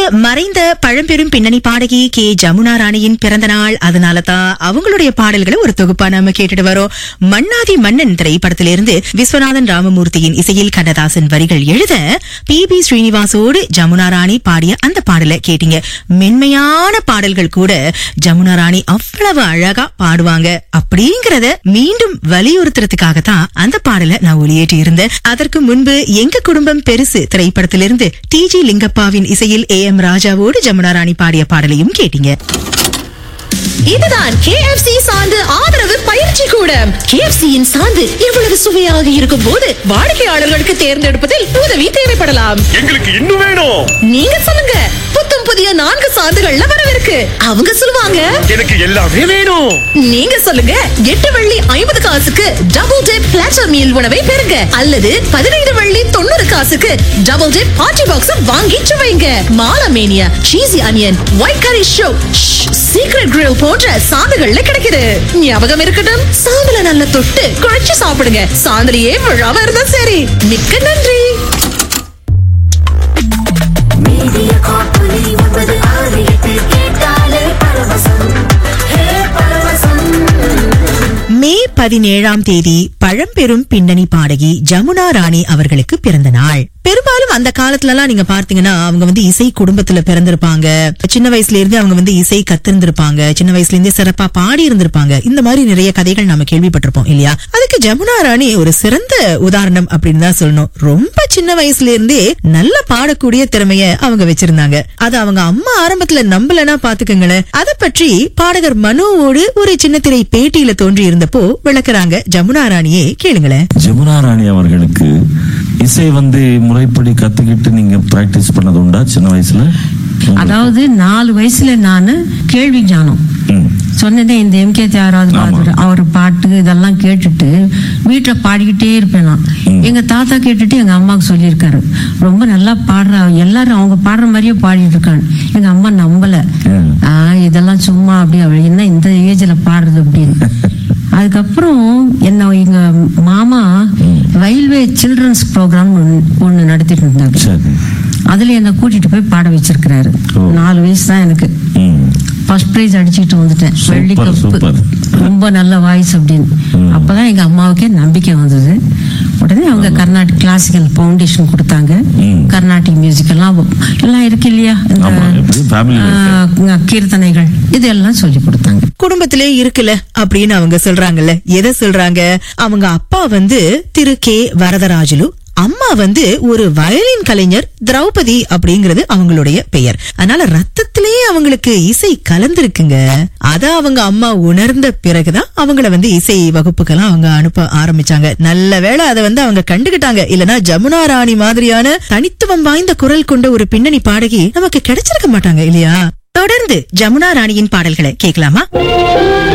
மறைந்த பழம்பெரும் பின்னணி பாடகி கே ஜமுனா ராணியின் பிறந்த நாள் அதனால தான் அவங்களுடைய பாடல்களை ஒரு தொகுப்பா நாம கேட்டுட்டு வரோம் மன்னாதி மன்னன் திரைப்படத்திலிருந்து விஸ்வநாதன் ராமமூர்த்தியின் இசையில் கண்ணதாசன் வரிகள் எழுத பி பி ஸ்ரீனிவாசோடு ஜமுனா ராணி பாடிய அந்த பாடலை கேட்டீங்க மென்மையான பாடல்கள் கூட ஜமுனா ராணி அவ்வளவு அழகா பாடுவாங்க அப்படிங்கறத மீண்டும் வலியுறுத்துறதுக்காக தான் அந்த பாடலை நான் ஒளியேற்றி இருந்தேன் அதற்கு முன்பு எங்க குடும்பம் பெருசு திரைப்படத்திலிருந்து டி ஜி லிங்கப்பாவின் இசையில் ஏ எம் ராஜாவோடு ஜமுனா ராணி பாடிய பாடலையும் கேட்டீங்க இதுதான் KFC சாந்து ஆதரவு பயிற்சி கூடம் KFC யின் சாந்து இவ்வளவு சுவையாக இருக்கும் போது வாடிக்கையாளர்களுக்கு தேர்ந்தெடுப்பதில் உதவி தேவைப்படலாம் எங்களுக்கு இன்னும் வேணும் நீங்க சொல்லுங்க புத்தம் புதிய நான்கு சாந்துகள்ல வரவிருக்கு அவங்க சொல்லுவாங்க எனக்கு எல்லாமே வேணும் நீங்க சொல்லுங்க எட்டு வெள்ளி ஐம்பது காசுக்கு டபுள் டிப் பிளாட்டர் மீல் உணவை பெறுங்க அல்லது பதினைந்து வெள்ளி தொண்ணூறு காசுக்கு டபுள் டிப் பார்ட்டி பாக்ஸ் வாங்கி சுவைங்க மாலமேனியா சீசி அனியன் ஒயிட் கரி ஷோ சீக்ரெட் கிரில் போன்ற சாந்துகள்ல கிடைக்குது ஞாபகம் இருக்கட்டும் சாந்துல நல்ல தொட்டு குழைச்சு சாப்பிடுங்க சாந்துலயே விழாம இருந்தா சரி மிக்க நன்றி மீடியா காப்பொலி ஒன்பது ஆறு எட்டு கேட்டாலே பரவசம் ஹே பரவசம் மே பதினேழாம் தேதி பழம்பெரும் பின்னணி பாடகி ஜமுனா ராணி அவர்களுக்கு பிறந்த நாள் பெரும்பாலும் அந்த காலத்துல எல்லாம் நீங்க பார்த்தீங்கன்னா அவங்க வந்து இசை குடும்பத்துல பிறந்திருப்பாங்க சின்ன வயசுல இருந்து அவங்க வந்து இசை கத்திருந்திருப்பாங்க சின்ன வயசுல இருந்தே சிறப்பா பாடி இருந்திருப்பாங்க இந்த மாதிரி நிறைய கதைகள் நாம கேள்விப்பட்டிருப்போம் இல்லையா அதுக்கு ஜமுனா ராணி ஒரு சிறந்த உதாரணம் அப்படின்னு தான் சொல்லணும் ரொம்ப சின்ன வயசுல இருந்தே நல்ல பாடக்கூடிய திறமைய அவங்க வச்சிருந்தாங்க அது அவங்க அம்மா ஆரம்பத்துல நம்பலனா பாத்துக்கங்களேன் அத பற்றி பாடகர் மனோவோடு ஒரு சின்ன திரை பேட்டியில தோன்றி இருந்தப்போ விளக்குறாங்க ஜமுனா ராணியே கேளுங்களேன் ஜமுனா ராணி அவர்களுக்கு இசை வந்து முறைப்படி கத்துக்கிட்டு நீங்க பிராக்டிஸ் பண்ணது உண்டா சின்ன வயசுல அதாவது நாலு வயசுல நானு கேள்வி ஞானம் ம். சொன்னதே இந்த எம் கே தியாகராஜ் ஆமா. பகதூர் அவர் பாட்டு இதெல்லாம் கேட்டுட்டு வீட்டுல பாடிக்கிட்டே இருப்பேன் நான் எங்க தாத்தா கேட்டுட்டு எங்க அம்மாவுக்கு சொல்லியிருக்காரு ரொம்ப நல்லா பாடுறா எல்லாரும் அவங்க பாடுற மாதிரியே பாடிட்டு இருக்காங்க எங்க அம்மா நம்பல ம். ஆ இதெல்லாம் சும்மா அப்படி அவள் என்ன இந்த ஏஜ்ல பாடுறது அப்படின்னு அதுக்கப்புறம் என்ன எங்க மாமா ரயில்வே சில்ட்ரன்ஸ் ப்ரோக்ராம் ஒன்னு நடத்திட்டு இருந்தாங்க சரி அதுல என்ன கூட்டிட்டு போய் பாட வச்சிருக்கிறாரு ஓ. நாலு வயசு தான் எனக்கு ம். ஃபர்ஸ்ட் பிரைஸ் அடிச்சிட்டு வந்துட்டேன் சூப்பர், வெள்ளி சூப்பர். கப்பு ரொம்ப நல்ல வாய்ஸ் அப்படின்னு ம். அப்பதான் எங்க அம்மாவுக்கே நம்பிக்கை வந்தது உடனே அவங்க கர்நாடிக் கிளாசிக்கல் ஃபவுண்டேஷன் கொடுத்தாங்க ம். கர்நாடிக் மியூசிக் எல்லாம் எல்லாம் இருக்கு இல்லையா இந்த ஆமா, எப்படி family ல ஆ, கீர்த்தனைகள் இதெல்லாம் சொல்லி கொடுத்தாங்க குடும்பத்திலே இருக்குல்ல அப்படின்னு அவங்க சொல்றாங்கல்ல எதை சொல்றாங்க அவங்க அப்பா வந்து திரு கே வரதராஜுலு அம்மா வந்து ஒரு வயலின் கலைஞர் திரௌபதி அப்படிங்கிறது அவங்களுடைய பெயர் அதனால ரத்தத்திலே அவங்களுக்கு இசை கலந்திருக்குங்க அத அவங்க அம்மா உணர்ந்த பிறகுதான் அவங்கள வந்து இசை வகுப்புக்கெல்லாம் அவங்க அனுப்ப ஆரம்பிச்சாங்க நல்ல வேளை அதை வந்து அவங்க கண்டுகிட்டாங்க இல்லனா ஜமுனா ராணி மாதிரியான தனித்துவம் வாய்ந்த குரல் கொண்ட ஒரு பின்னணி பாடகி நமக்கு கிடைச்சிருக்க மாட்டாங்க இல்லையா தொடர்ந்து ஜமுனா ராணியின் பாடல்களை கேட்கலாமா